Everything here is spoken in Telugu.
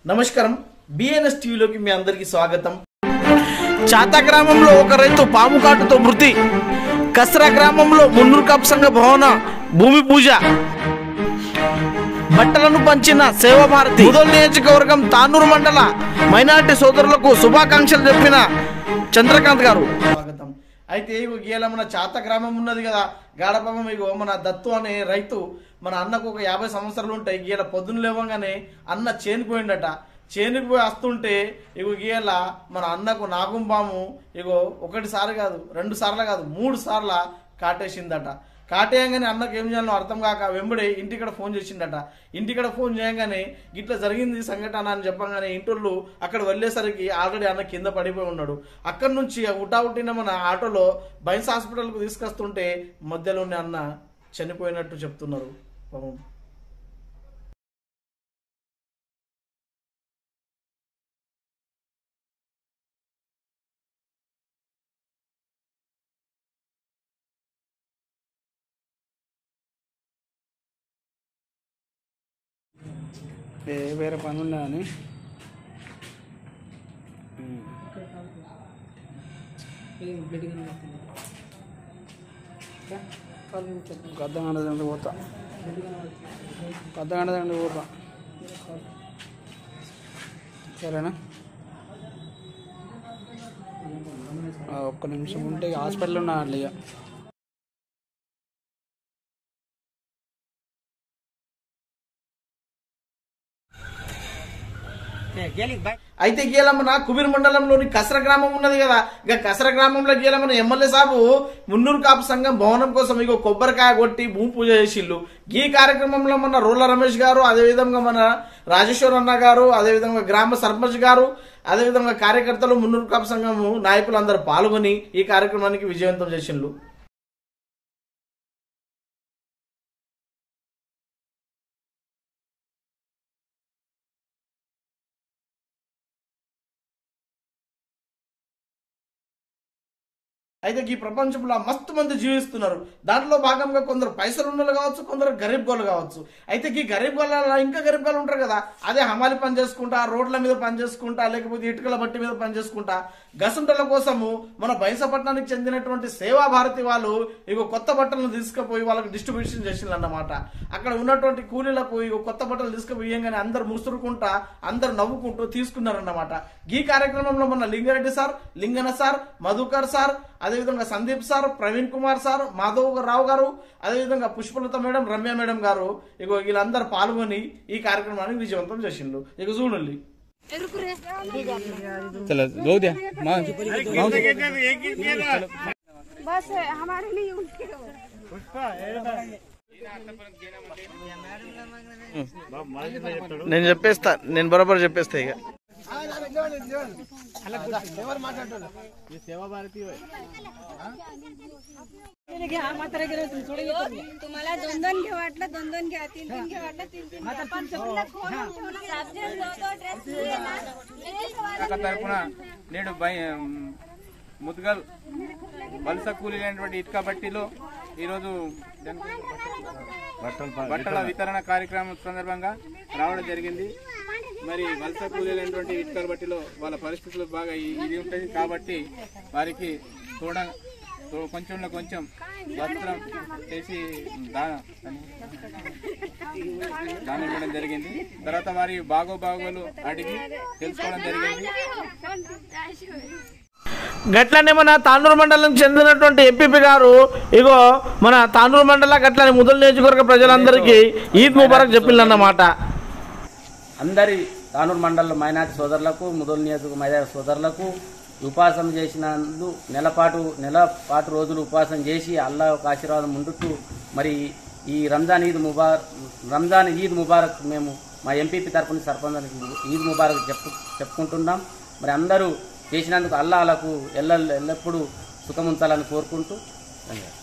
నమస్కారం బిఎన్ఎస్ టీవీలోకి మీ అందరికీ స్వాగతం చాతా గ్రామంలో ఒక రైతు పాము కాటుతో మృతి కస్రా గ్రామంలో మున్నూరు కాపు సంఘ భవన భూమి పూజ బట్టలను పంచిన సేవాభారతి ముదల్ నియోజకవర్గం తానూరు మండల మైనార్టీ సోదరులకు శుభాకాంక్షలు చెప్పిన చంద్రకాంత్ గారు స్వాగతం అయితే ఇగో గీల మన చాత గ్రామం ఉన్నది కదా గాడపాపం ఇగో మన దత్తు అనే రైతు మన అన్నకు ఒక యాభై సంవత్సరాలు ఉంటాయి గీల పొద్దున లేవగానే అన్న చేనిపోయిండట చేనుకు పోయి వస్తుంటే ఇగో గీల మన అన్నకు నాగుంపాము ఇగో ఒకటిసారి కాదు రెండు సార్లు కాదు మూడు సార్ల కాటేసిందట కాటేయంగానే అన్నకు ఏం చేయాలో అర్థం కాక వెంబడి ఇంటికడ ఫోన్ చేసిండట ఇంటికడ ఫోన్ చేయగానే ఇట్లా జరిగింది ఈ సంఘటన అని చెప్పగానే ఇంటోళ్ళు అక్కడ వెళ్ళేసరికి ఆల్రెడీ అన్న కింద పడిపోయి ఉన్నాడు అక్కడి నుంచి ఉటా ఉట్టిన మన ఆటోలో బైన్స్ హాస్పిటల్కు తీసుకొస్తుంటే మధ్యలోనే అన్న చనిపోయినట్టు చెప్తున్నారు పాపం ఏ వేరే పని ఉన్నా అని అర్ధ గంట దండి పోతా అర్ధ గంట దండి పోతా సరేనా ఆ, ఒక్క నిమిషం ఉంటే హాస్పిటల్ ఉన్నా అట్లా ఇక అయితే గీలమ్మన కుబీర్ మండలంలోని కసర గ్రామం ఉన్నది కదా ఇక కసర గ్రామంలో గీలమ్మన ఎమ్మెల్యే సాబు మున్నూరు కాపు సంఘం భవనం కోసం ఇగో కొబ్బరికాయ కొట్టి భూమి పూజ చేసిళ్ళు ఈ కార్యక్రమంలో మన రోల రమేష్ గారు అదేవిధంగా మన రాజేశ్వర్ అన్న గారు అదేవిధంగా గ్రామ సర్పంచ్ గారు అదేవిధంగా కార్యకర్తలు మున్నూరు కాపు సంఘం నాయకులు అందరూ పాల్గొని ఈ కార్యక్రమానికి విజయవంతం చేసిండ్రు అయితే ఈ ప్రపంచంలో మస్తు మంది జీవిస్తున్నారు దాంట్లో భాగంగా కొందరు పైసలు ఉన్నలు కావచ్చు కొందరు గరీబ్ గోళ్ళు కావచ్చు అయితే ఈ గరీబ్ గోళ్ళ ఇంకా గరీబ్ గోళ్ళు ఉంటారు కదా అదే హమాలి పని చేసుకుంటా రోడ్ల మీద పని చేసుకుంటా లేకపోతే ఇటుకల బట్టి మీద పని చేసుకుంటా గసుంటల కోసము మన బైంసపట్నానికి చెందినటువంటి సేవా భారతి వాళ్ళు ఇగో కొత్త బట్టలను తీసుకుపోయి వాళ్ళకి డిస్ట్రిబ్యూషన్ చేసిండ్రు అన్నమాట అక్కడ ఉన్నటువంటి కూలీలకు ఇగో కొత్త బట్టలు తీసుకుపోయంగానే అందరు ముసురుకుంటా అందరు నవ్వుకుంటూ తీసుకున్నారన్నమాట ఈ కార్యక్రమంలో మన Lingareddy sir Lingana sir Madhukar sir అదేవిధంగా సందీప్ సార్ ప్రవీణ్ కుమార్ సార్ మాధవ్ రావు గారు అదేవిధంగా పుష్పలత మేడం రమ్య మేడం గారు ఇగో వీళ్ళందరూ పాల్గొని ఈ కార్యక్రమాన్ని విజయవంతం చేసిండ్రు ఇక చూడండి चलो लो दिया माँ बस हमारे लिए उनके నేను చెప్పేస్తా నేను బరోబర్ చెప్పేస్తా ఇక तुम्हाला दोन दोन घे वाटलं दोन दोन घ्या तीन तीन घे वाटलं तीन तीन घ्या. पण तुम्हाला कोण- सबजण दो दो ड्रेस लिए ना. एक वाला శాఖ తరపున నేడు బై ముద్గల్ వలస కూలీలైనటువంటి ఇటుక బట్టిలో ఈరోజు దానికి బట్టల వితరణ కార్యక్రమం సందర్భంగా రావడం జరిగింది మరి వలస కూలీలైనటువంటి ఇటుక బట్టిలో వాళ్ళ పరిస్థితులు బాగా ఇ- ఇది ఉంటుంది కాబట్టి వారికి చూడ కొంచెంలో కొంచెం వస్త్రం చేసి దాన దానం ఇవ్వడం జరిగింది తర్వాత వారి బాగో బాగోలు అడిగి తెలుసుకోవడం జరిగింది గట్లనే మన తానూరు మండలం చెందినటువంటి ఎంపీపీ గారు ఇగో మన తానూరు మండల గట్లనే ముదల్ నియోజకవర్గ ప్రజలందరికీ ఈద్ ముబారక్ చెప్పిందన్నమాట అందరి తానూరు మండల మైనార్టీ సోదరులకు ముదల్ నియోజక మైనార్టీ సోదరులకు ఉపాసన చేసినందు నెలపాటు నెలపాటు రోజులు ఉపాసన చేసి అల్లా ఒక ఆశీర్వాదం ఉండుతూ మరి ఈ రంజాన్ ఈద్ ముబారక్ రంజాన్ ఈద్ ముబారక్ మేము మా ఎంపీపీ తరపున సర్పంచ్ ఈద్ ముబారక్ చెప్పు చెప్పుకుంటున్నాం మరి అందరూ చేసినందుకు అల్లాలకు ఎల్ల ఎల్లప్పుడూ సుఖముంచాలని కోరుకుంటూ ధన్యవాదాలు